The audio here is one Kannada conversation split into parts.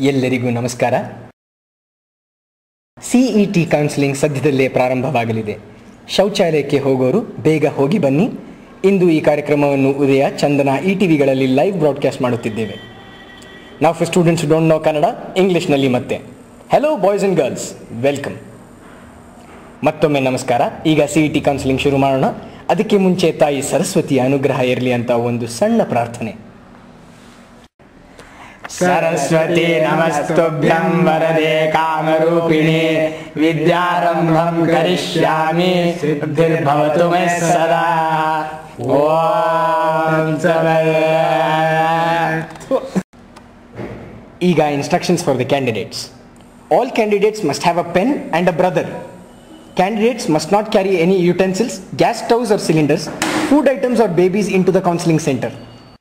ಎಲ್ಲರಿಗೂ ನಮಸ್ಕಾರ ಸಿಇಟಿ ಕೌನ್ಸಿಲಿಂಗ್ ಸದ್ಯದಲ್ಲೇ ಪ್ರಾರಂಭವಾಗಲಿದೆ ಶೌಚಾಲಯಕ್ಕೆ ಹೋಗೋರು ಬೇಗ ಹೋಗಿ ಬನ್ನಿ ಇಂದು ಈ ಕಾರ್ಯಕ್ರಮವನ್ನು ಉದಯ ಚಂದನ ಇ ಟಿವಿಗಳಲ್ಲಿ ಲೈವ್ ಬ್ರಾಡ್ಕಾಸ್ಟ್ ಮಾಡುತ್ತಿದ್ದೇವೆ ನಾವು for students don't know Kannada ಇಂಗ್ಲಿಷ್ನಲ್ಲಿ ಮತ್ತೆ hello boys and girls welcome ಮತ್ತೊಮ್ಮೆ ನಮಸ್ಕಾರ ಈಗ ಸಿ ಇ ಟಿ ಕೌನ್ಸಿಲಿಂಗ್ ಶುರು ಮಾಡೋಣ ಅದಕ್ಕೆ ಮುಂಚೆ ತಾಯಿ ಸರಸ್ವತಿಯ ಅನುಗ್ರಹ ಇರಲಿ ಅಂತ ಒಂದು ಸಣ್ಣ ಪ್ರಾರ್ಥನೆ सरस्वती नमस्तुभ्यं वरदे कामरूपिणे विद्यारम्भं करिष्यामि सिद्धिर्भवतु मे सदा ॐ ಈಗ instructions for the candidates all candidates must have a pen and a brother candidates must not carry any utensils gas stoves or cylinders food items or babies into the counselling centre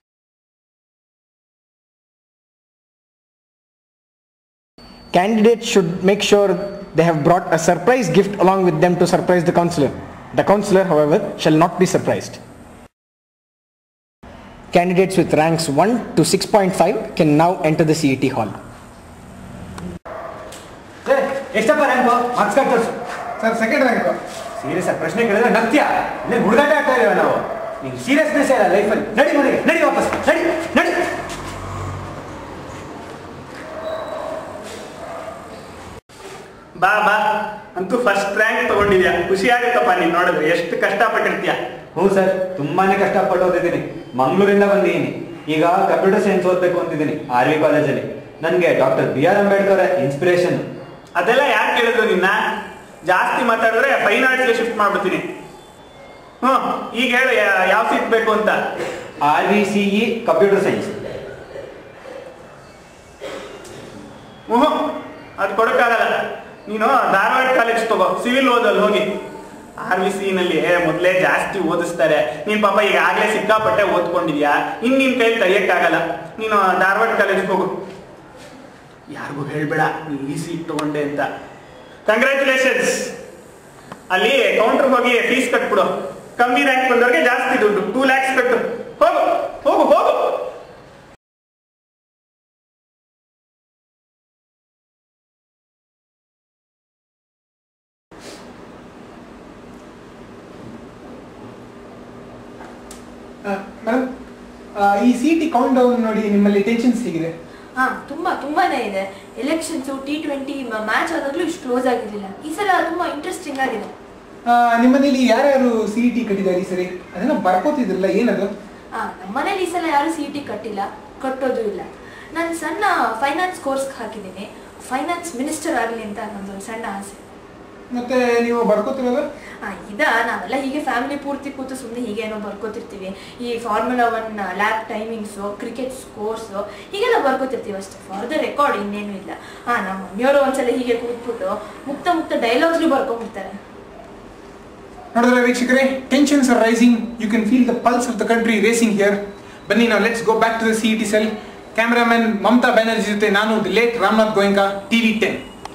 Candidates should make sure they have brought a surprise gift along with them to surprise the counselor. The counselor, however, shall not be surprised. Candidates with ranks 1 to 6.5 can now enter the CET hall. ಎಷ್ಟಪ್ಪ ರ್ಯಾಂಕು ಮಾರ್ಕ್ಸ್ ಕಾರ್ಡ್ ತೋರಿಸು ಸರ್ ಸೆಕೆಂಡ್ ರ್ಯಾಂಕ್ ಸೀರಿಯಸ್ ಆಗಿ ಪ್ರಶ್ನೆ ಕೇಳಿದ್ರೆ ನಗ್ತೀಯ ಇಲ್ಲೇ ಹುಡುಗಾಟ ಆಡ್ತಾ ಇದೀವ ನಾವು ನಿಂಗೆ ಸೀರಿಯಸ್ನೆಸ್ ಇಲ್ಲ ಲೈಫಲ್ಲಿ ನಡಿ ಮನೆಗೆ ನಡಿ ವಾಪಸ್ ನಡಿ ನಡಿ ಬಾ ಬಾ ಅಂತೂ ಫಸ್ಟ್ ರ್ಯಾಂಕ್ ತಗೊಂಡಿದ್ಯಾ ಖುಷಿ ಆಗುತ್ತಪ್ಪ ನೀನ್ ನೋಡಿದ್ರೆ ಎಷ್ಟು ಕಷ್ಟಪಟ್ಟಿರ್ತೀಯ ಹ್ಞೂ ಸರ್ ತುಂಬಾನೇ ಕಷ್ಟಪಟ್ಟು ಓದಿದ್ದೀನಿ ಮಂಗಳೂರಿಂದ ಬಂದಿದ್ದೀನಿ ಈಗ ಕಂಪ್ಯೂಟರ್ ಸೈನ್ಸ್ ಓದಬೇಕು ಅಂತಿದ್ದೀನಿ ಆರ್ ವಿ ಕಾಲೇಜಲ್ಲಿ ನನಗೆ doctor B R Ambedkar inspiration ಅದೆಲ್ಲ ಯಾಕೆ ಕೇಳಿದ್ರು ನಿನ್ನ ಜಾಸ್ತಿ ಮಾತಾಡಿದ್ರೆ ಫೈನ್ ಆರ್ಟ್ಸ್ಗೆ ಶಿಫ್ಟ್ ಮಾಡ್ಬಿಡ್ತೀನಿ ಹ್ಞೂ ಈಗ ಹೇಳು ಯಾ- ಯಾವ ಸೀಟ್ ಬೇಕು ಅಂತ R V C E computer science ಹ್ಞೂ ಅದು ಕೊಡೋಕ್ಕಾಗಲ್ಲ ನೀನು ಧಾರವಾಡ ಕಾಲೇಜ್ ತಗೋ ಸಿವಿಲ್ ಓದಲ್ಲಿ ಹೋಗಿ ಆರ್ ವಿ ಸಿ ನಲ್ಲಿ ಮೊದಲೇ ಜಾಸ್ತಿ ಓದಿಸ್ತಾರೆ ನೀನ್ ಪಾಪ ಈಗ ಆಗ್ಲೇ ಸಿಕ್ಕಾಪಟ್ಟೆ ಓದ್ಕೊಂಡಿದ್ಯಾ ಇನ್ ನಿನ್ ಕೈಲಿ ತೆಗಿಯಕ್ಕಾಗಲ್ಲ ನೀನು ಧಾರವಾಡ ಕಾಲೇಜ್ಗೆ ಹೋಗು ಯಾರಿಗೂ ಹೇಳ್ಬೇಡ ನೀನ್ ಈ ಸೀಟ್ ತಗೊಂಡೆ ಅಂತ ಕಂಗ್ರ್ಯಾಚುಲೇಷನ್ಸ್ ಅಲ್ಲಿ ಕೌಂಟರ್ ಹೋಗಿ ಫೀಸ್ ಕಟ್ಬಿಡು ಕಮ್ಮಿ ರ್ಯಾಂಕ್ ಬಂದವ್ರಿಗೆ ಜಾಸ್ತಿ ದುಡ್ಡು ಟೂ ಲ್ಯಾಕ್ಸ್ ಕಟ್ಟು ಹೋಗು ಹೋಗು ಹೋಗು ಮೇಡಮ್ ಈ ಸಿ ಟಿ ಕೌಂಟ್ ಡೌನ್ ನೋಡಿ ನಿಮ್ಮಲ್ಲಿ ಟೆನ್ಷನ್ಸ್ ಹೇಗಿದೆ ಹಾ ತುಂಬಾ ತುಂಬಾನೇ ಇದೆ ಎಲೆಕ್ಷನ್ಸ್ ಟಿ ಟ್ವೆಂಟಿ ಮ್ಯಾಚ್ ಆದಾಗ್ಲೂ ಇಷ್ಟು ಕ್ಲೋಸ್ ಆಗಿರ್ಲಿಲ್ಲ ಈ ಸಲ ತುಂಬಾ ಇಂಟ್ರೆಸ್ಟಿಂಗ್ ಆಗಿದೆ ಆ, ನಿಮ್ಮನೇಲಿ ಯಾರ್ಯಾರು ಸಿ ಟಿ ಕಟ್ಟಿದ್ದಾರೆ ಈ ಸರಿ ಅದನ್ನ ಬರ್ಕೋತಿದ್ರಲ್ಲ ಏನದು ಹಾ ನಮ್ಮನೇಲಿ ಈ ಸಲ ಯಾರು ಸಿ ಟಿ ಕಟ್ಟಿಲ್ಲ ಕಟ್ಟೋದು ಇಲ್ಲ ನಾನು ಸಣ್ಣ ಫೈನಾನ್ಸ್ ಕೋರ್ಸ್ ಹಾಕಿದ್ದೀನಿ ಫೈನಾನ್ಸ್ ಮಿನಿಸ್ಟರ್ ಆಗಲಿ ಅಂತ ನಂದೊಂದು ಸಣ್ಣ ಆಸೆ ಮತ್ತೆ ನೀವು ಬರ್ಕೋತಿರೋದು ಆ, ಇದ ನಾವೆಲ್ಲ ಹೀಗೆ ಫ್ಯಾಮಿಲಿ ಪೂರ್ತಿ ಕೂತು ಸುಮ್ಮನೆ ಹೀಗೆ ಏನೋ ಬರ್ಕೋತಿರ್ತೀವಿ ಈ Formula One lap timings cricket scores ಹೀಗೆಲ್ಲ ಬರ್ಕೋತಿರ್ತೀವಿ ಅಷ್ಟೇ ಫಾರ್ ದ ರೆಕಾರ್ಡ್ ಇನ್ನೇನು ಇಲ್ಲ ಹಾ ನಮ್ಮ ಮನೆಯವರು ಒಂದ್ಸಲ ಹೀಗೆ ಕೂತ್ಬಿಟ್ಟು ಮುಕ್ತ ಮುಕ್ತ ಡೈಲಾಗ್ಸ್ಲು ಬರ್ಕೊಂಡ್ಬಿಡ್ತಾರೆ ನೋಡಿದ್ರೆ ವೀಕ್ಷಕರೇ tensions are rising you can feel the pulse of the country racing here ಬನ್ನಿ ನಾವು let's go back to the C T cell cameraman Mamata Banerjee ಜೊತೆ ನಾನು the late Ramnath Goenka TV ten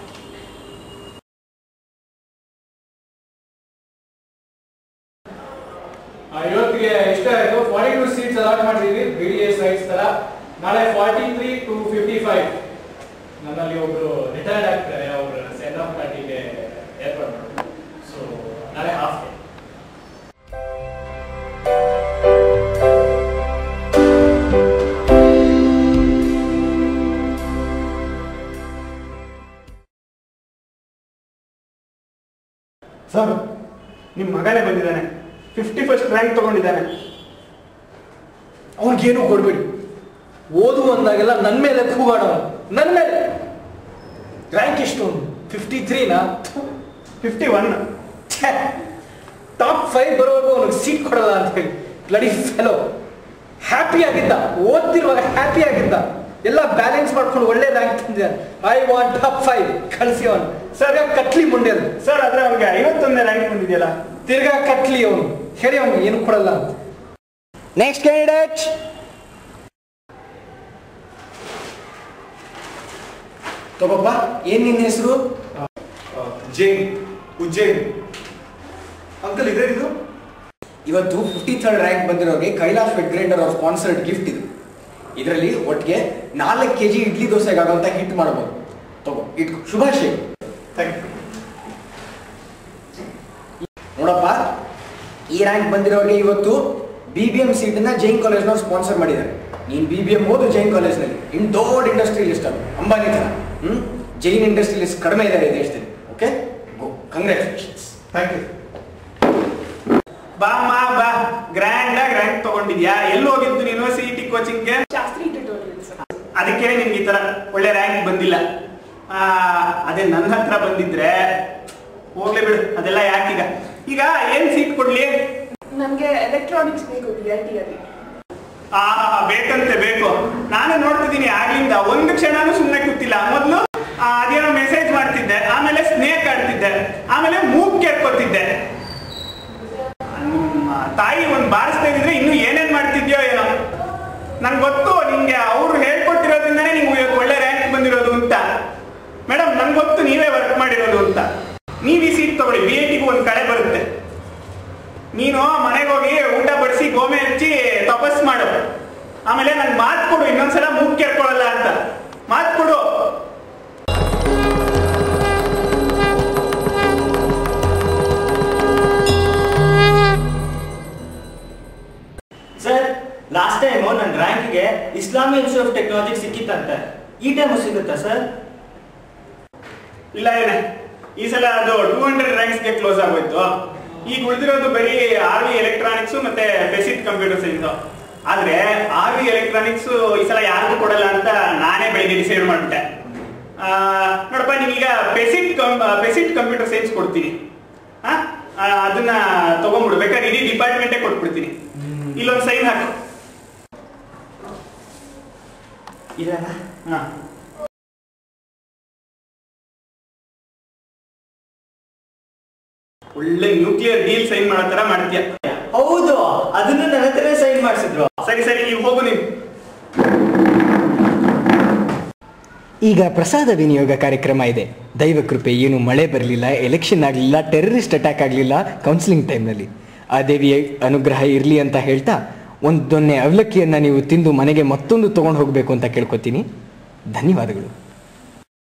ah, ಇವತ್ತಿಗೆ ಇಷ್ಟ ಆಯ್ತು ಫಾರ್ಟಿ ಟು ಸೀಟ್ಸ್ ಅಲಾಟ್ ಮಾಡಿದೀವಿ ಬಿ ಡಿ ಎಸ್ ರೈಟ್ಸ್ ತರ ನಾಳೆ forty three to fifty five ನಮ್ಮಲ್ಲಿ ಒಬ್ರು ರಿಟೈರ್ಡ್ ಆಗ್ತಾರೆ ಅವ್ರ ಸೆಂಡ್ ಆಫ್ ಪಾರ್ಟಿಗೆ ಏರ್ಪಾಡು ಮಾಡೋದು ಸೊ ನಾಳೆ ಹಾಫ್ ಡೇ ಸರ್ ನಿಮ್ಮ ಮಗನೇ ಬಂದಿದ್ದಾನೆ ಫಿಫ್ಟಿ ಫಸ್ಟ್ ರ್ಯಾಂಕ್ ತಗೊಂಡಿದ್ದಾನೆ ಅವನಿಗೇನು ಕೊಡ್ಬೇಡಿ ಓದು ಅಂದಾಗೆಲ್ಲ ನನ್ನ ಮೇಲೆ ಕೂಗಾಡೋನು ನನ್ನ ಮೇಲೆ ರ್ಯಾಂಕ್ ಎಷ್ಟು ಫಿಫ್ಟಿ ತ್ರೀನಾ ಫಿಫ್ಟಿ ಒನ್ ಟಾಪ್ ಫೈವ್ ಬರೋವರೆಗೂ ಅವನಿಗೆ ಸೀಟ್ ಕೊಡಲ್ಲ ಅಂತ ಹೇಳಿ ಬ್ಲಡಿ ಫೆಲೋ ಹ್ಯಾಪಿ ಆಗಿದ್ದ ಓದ್ತಿರುವಾಗ ಹ್ಯಾಪಿ ಆಗಿದ್ದ ಎಲ್ಲ ಬ್ಯಾಲೆನ್ಸ್ ಮಾಡ್ಕೊಂಡು ಒಳ್ಳೆ ರ್ಯಾಂಕ್ ತಂದಿದ್ದಾನೆ ಐ ವಾಂಟ್ ಟಾಪ್ ಫೈವ್ ಕಳಿಸಿ ಅವನು ಸರ್ಗ ಕಟ್ಲಿ ಮುಂದೆ ಅದು ಸರ್ ಆದ್ರೆ ಅವ್ನಿಗೆ ಐವತ್ತೊಂದನೇ ರ್ಯಾಂಕ್ ಬಂದಿದೆಯಲ್ಲ ತಿರ್ಗಾ ಕಟ್ಲಿ ಅವನು ಹೇಳಿ ಅವನು ಏನು ಕೊಡಲ್ಲ ಅಂತ Next candidate. ತಗೋಪ್ಪ ಏನ್ ನಿನ್ನ ಹೆಸರು ಜೈನ್ ಉಜ್ಜೈನ್ ಅಂಕಲ್ ಇದೇ ಇದು ಇವತ್ತು ಫಿಫ್ಟಿ ಥರ್ಡ್ ರ್ಯಾಂಕ್ ಬಂದಿರೋರಿಗೆ ಕೈಲಾಶ್ ವೆಟ್ ಗ್ರೈಂಡರ್ ಅವ್ರ ಸ್ಪಾನ್ಸರ್ಡ್ ಗಿಫ್ಟ್ ಇದು ಇದರಲ್ಲಿ ಒಟ್ಟಿಗೆ ನಾಲ್ಕು ಕೆ ಜಿ ಇಡ್ಲಿ ದೋಸೆಗಾಗುವಂತ ಹಿಟ್ ಮಾಡ್ಬೋದು ತಗೋ ಇಟ್ಕೊ ಶುಭಾಶಯ ಥ್ಯಾಂಕ್ ಯು ನೋಡಪ್ಪ ಈ ರ್ಯಾಂಕ್ ಬಂದಿರೋರಿಗೆ ಇವತ್ತು ಬಿ ಬಿ ಎಂ ಸೀಟನ್ನ ಜೈನ್ ಕಾಲೇಜ್ನವ್ರು ಸ್ಪಾನ್ಸರ್ ಮಾಡಿದ್ದಾರೆ ನೀನು ಬಿ ಬಿ ಎಂ ಓದು ಜೈನ್ ಕಾಲೇಜ್ನಲ್ಲಿ ಇನ್ ದೊಡ್ಡ ಇಂಡಸ್ಟ್ರಿಯಲಿಸ್ಟ್ ಅದು ಅಂಬಾನಿ ಥರ ಹ್ಮ್ ಜೈನ್ ಇಂಡಸ್ಟ್ರಿಯಲಿಸ್ಟ್ ಕಡಿಮೆ ಇದ್ದಾರೆ ಈ ದೇಶದಲ್ಲಿ okay go congratulations thank you ಬಾ ಅಮ್ಮ ಬಾ ಗ್ರ್ಯಾಂಡ್ ಆಗಿ ರ್ಯಾಂಕ್ ತಗೊಂಡಿದ್ಯಾ ಎಲ್ಲಿ ಹೋಗಿದ್ದು ನೀನು ಸಿ ಟಿ ಕೋಚಿಂಗ್ಗೆ ಶಾಸ್ತ್ರಿ ಟ್ಯೂಟೋರಿಯಲ್ಸ್ ಅದಕ್ಕೆ ನಿನ್ಗೆ ಈ ತರ ಒಳ್ಳೆ ರ್ಯಾಂಕ್ ಬಂದಿಲ್ಲ ಆ, ಅದೇ ನನ್ನ ಹತ್ರ ಬಂದಿದ್ರೆ ಹೋಗ್ಲೇ ಬಿಡು ಅದೆಲ್ಲ ಯಾಕೀಗ ಈಗ ಏನ್ ಸೀಟ್ ಕೊಡ್ಲಿ ನಮಗೆ ಎಲೆಕ್ಟ್ರಾನಿಕ್ಸ್ ಬೇಕು ಬಿ ಆರ್ ಟಿ ಅಲ್ಲಿ ಆ ಬೇಕಂತೆ ಬೇಕು ನಾನು ನೋಡ್ತಿದ್ದೀನಿ ಆಗ್ಲಿಂದ ಒಂದು ಕ್ಷಣನೂ ಸುಮ್ಮನೆ ಕೂತಿಲ್ಲ ಮೊದಲು ಅದೇನೋ ಮೆಸೇಜ್ ಮಾಡ್ತಿದ್ದೆ ಆಮೇಲೆ ಸ್ನೇಕ್ ಆಡ್ತಿದ್ದೆ ಆಮೇಲೆ ಮೂಗ್ ಕೇಳ್ಕೊತಿದ್ದೆ ನಿಮ್ಮ ತಾಯಿ ಒಂದು ಬಾರಿಸ್ತಾ ಇದ್ರೆ ಇನ್ನು ಏನೇನ್ ಮಾಡ್ತಿದ್ಯೋ ಏನೋ ನಂಗೆ ಗೊತ್ತು ನಿಂಗೆ ಅವ್ರು ಹೇಳ್ಕೊಟ್ಟಿರೋದ್ರಿಂದನೇ ನೀವು ಇವತ್ತು ಒಳ್ಳೆ ರ್ಯಾಂಕ್ ಬಂದಿರೋದು ಅಂತ ಮೇಡಮ್ ನಂಗೆ ಗೊತ್ತು ನೀವೇ ವರ್ಕ್ ಮಾಡಿರೋದು ಅಂತ ನೀವು ಈ ಸೀಟ್ ತಗೊಳ್ಳಿ ಬಿ ಎ ಟಿಗೂ ಒಂದು ಕಡೆ ಬರುತ್ತೆ ನೀನು ಮನೆಗೆ ಹೋಗಿ ಊಟ ಬಡಿಸಿ ಗೋಮೆ ಹಚ್ಚಿ ತಪಸ್ ಮಾಡು ಆಮೇಲೆ ನನ್ ಮಾತು ಕೊಡು ಇನ್ನೊಂದ್ಸಲ ಮೂಗ್ ಕೇಳ್ಕೊಳಲ್ಲ ಅಂತ ಮಾತು ಕೊಡು ಸರ್ ಲಾಸ್ಟ್ ಟೈಮು ನನ್ನ ರ್ಯಾಂಕ್ಗೆ ಇಸ್ಲಾಮಿ ಇನ್ಸ್ಟಿಟ್ಯೂಟ್ ಆಫ್ ಟೆಕ್ನಾಲಜಿ ಸಿಕ್ಕಿತ್ತಂತೆ ಈ ಟೈಮು ಸಿಗುತ್ತಾ ಸರ್ ಇಲ್ಲ ಏನೇ ಈ ಸಲ ಅದು ಟೂ ಹಂಡ್ರೆಡ್ ರ್ಯಾಂಕ್ಸ್ಗೆ ಕ್ಲೋಸ್ ಆಗೋಯ್ತು ಈಗ ಉಳಿದಿರೋದು ಬರೀ ಆರ್ ವಿ ಎಲೆಕ್ಟ್ರಾನಿಕ್ಸ್ ಮತ್ತೆ ಬೆಸಿಕ್ ಕಂಪ್ಯೂಟರ್ ಸೈನ್ಸ್ ಆದ್ರೆ ಆರ್ ವಿ ಎಲೆಕ್ಟ್ರಾನಿಕ್ಸ್ ಈ ಸಲ ಯಾರಿಗೂ ಕೊಡಲ್ಲ ಅಂತ ನಾನೇ ಬೆಳಿಗ್ಗೆ ಡಿಸೈಡ್ ಮಾಡ್ಬಿಟ್ಟೆ ಆ, ನೋಡಪ್ಪ ನಿಮೀಗ ಬೆಸಿಕ್ ಬೆಸಿಕ್ ಕಂಪ್ಯೂಟರ್ ಸೈನ್ಸ್ ಕೊಡ್ತೀನಿ ಆ, ಆ, ಅದನ್ನ ತಗೊಂಡ್ಬಿಡು ಬೇಕಾದ್ರೆ ಇಡೀ ಡಿಪಾರ್ಟ್ಮೆಂಟೇ ಕೊಟ್ಬಿಡ್ತೀನಿ ಇಲ್ಲೊಂದು ಸೈನ್ ಹಾಕು ಇಲ್ಲ ಹಾ ಒಳ್ಳೆ ನ್ಯೂಕ್ಲಿಯರ್ ಡೀಲ್ ಸೈನ್ ಮಾಡೋ ತರ ಮಾಡ್ತೀಯ ಹೌದು ಅದನ್ನು ನನ್ನ ಹತ್ರನೇ ಸೈನ್ ಮಾಡಿಸಿದ್ರು ಸರಿ ಸರಿ ನೀವು ಹೋಗು ನೀವು ಈಗ ಪ್ರಸಾದ ವಿನಿಯೋಗ ಕಾರ್ಯಕ್ರಮ ಇದೆ ದೈವ ಕೃಪೆ ಏನು ಮಳೆ ಬರಲಿಲ್ಲ ಎಲೆಕ್ಷನ್ ಆಗಲಿಲ್ಲ ಟೆರರಿಸ್ಟ್ ಅಟ್ಯಾಕ್ ಆಗಲಿಲ್ಲ ಕೌನ್ಸಿಲಿಂಗ್ ಟೈಮ್ನಲ್ಲಿ ಆ ದೇವಿಯ ಅನುಗ್ರಹ ಇರಲಿ ಅಂತ ಹೇಳ್ತಾ ಒಂದು ದೊನ್ನೆ ಅವಲಕ್ಕಿಯನ್ನು ನೀವು ತಿಂದು ಮನೆಗೆ ಮತ್ತೊಂದು ತೊಗೊಂಡು ಹೋಗಬೇಕು ಅಂತ ಕೇಳ್ಕೊತೀನಿ ಧನ್ಯವಾದಗಳು